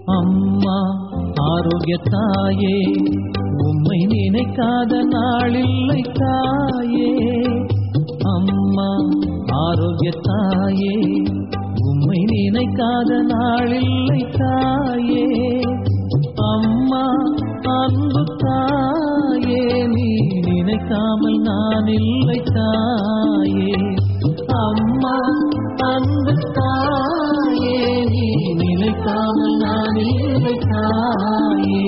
அம்மா ஆரோக்கிய தாயே உம்மை நினைக்காத நாளில்லை தாயே அம்மா ஆரோக்கிய தாயே உம்மை நினைக்காத நாளில்லை தாயே அம்மா அன்பு தாயே நீ நினைக்காமல் நான் இல்லை தாயே அம்மா அன்பு தாயே நீ நினைக்காமல் நான் இல்லை தாயே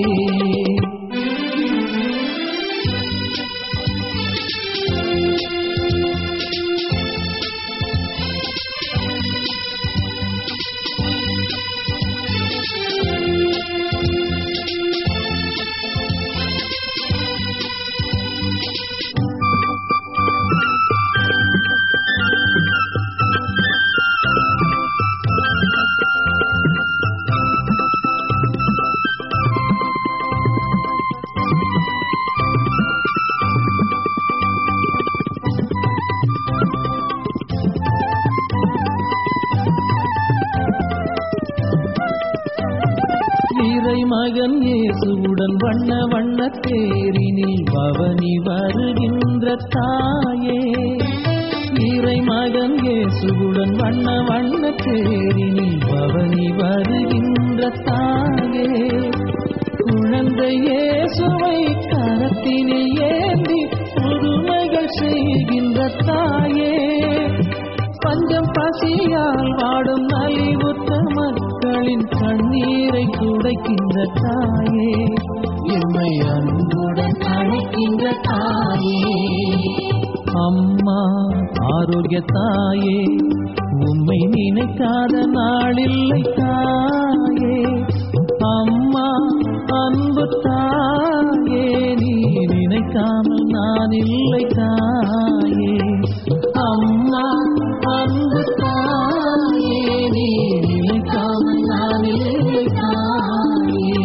இறை மகன் இயேசுவுடன் வண்ண வண்ண தேரினில் பவனி வருகின்ற தாயே இறை மகன் இயேசுவுடன் வண்ண வண்ண தேரினில் பவனி வருகின்ற தாயே குழந்தை இயேசுவை கரத்தினில் ஏந்தி புதுமைகள் செய்கின்ற தாயே பஞ்சம் பசியால் வாடும் நலிவுற்ற மக்களின் கண்ணீரை துடைக்கின்ற தாயே எம்மை அன்புடன் அழைக்கின்ற தாயே அம்மா ஆரோக்கிய தாயே உம்மை நினைக்காத நாளில்லை தாயே அம்மா அன்பு தாயே நீ நினைக்காமல் நான் இல்லை தாயே அம்மா அன்பு தாயே நீ நினைக்காமல் நான் இல்லை தாயே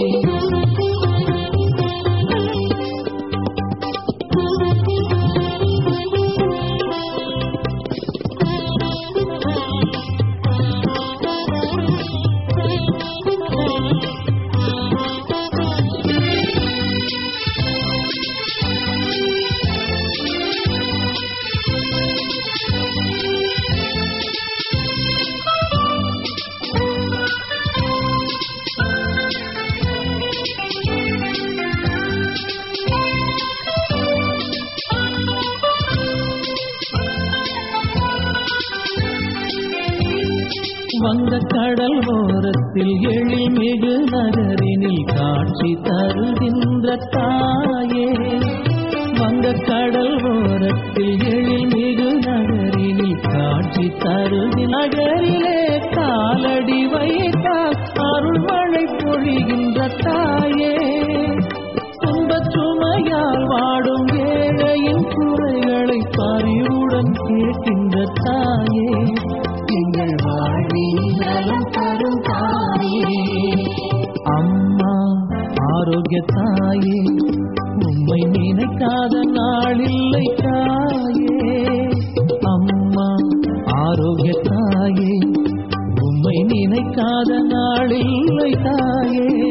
வங்க கடல் ஓரத்தில் எழில் மிகு நகரினில் காட்சி தருகின்ற தாயே வங்க கடல் ஓரத்தில் எழில் மிகு நகரினில் காட்சி தருகி நகரிலே காலடி வைத்தால் அருள்மழை பொழிகின்ற தாயே துன்பச் சுமையால் வாடும் ஏழையின் குறைகளை பரிவுடன் கேட்கின்ற தாயே எங்கள் வாழ்வில் நலம் தரும் தாயே அம்மா ஆரோக்கிய தாயே உம்மை நினைக்காத நாளில்லை தாயே அம்மா ஆரோக்கிய தாயே உம்மை நினைக்காத நாளில்லை தாயே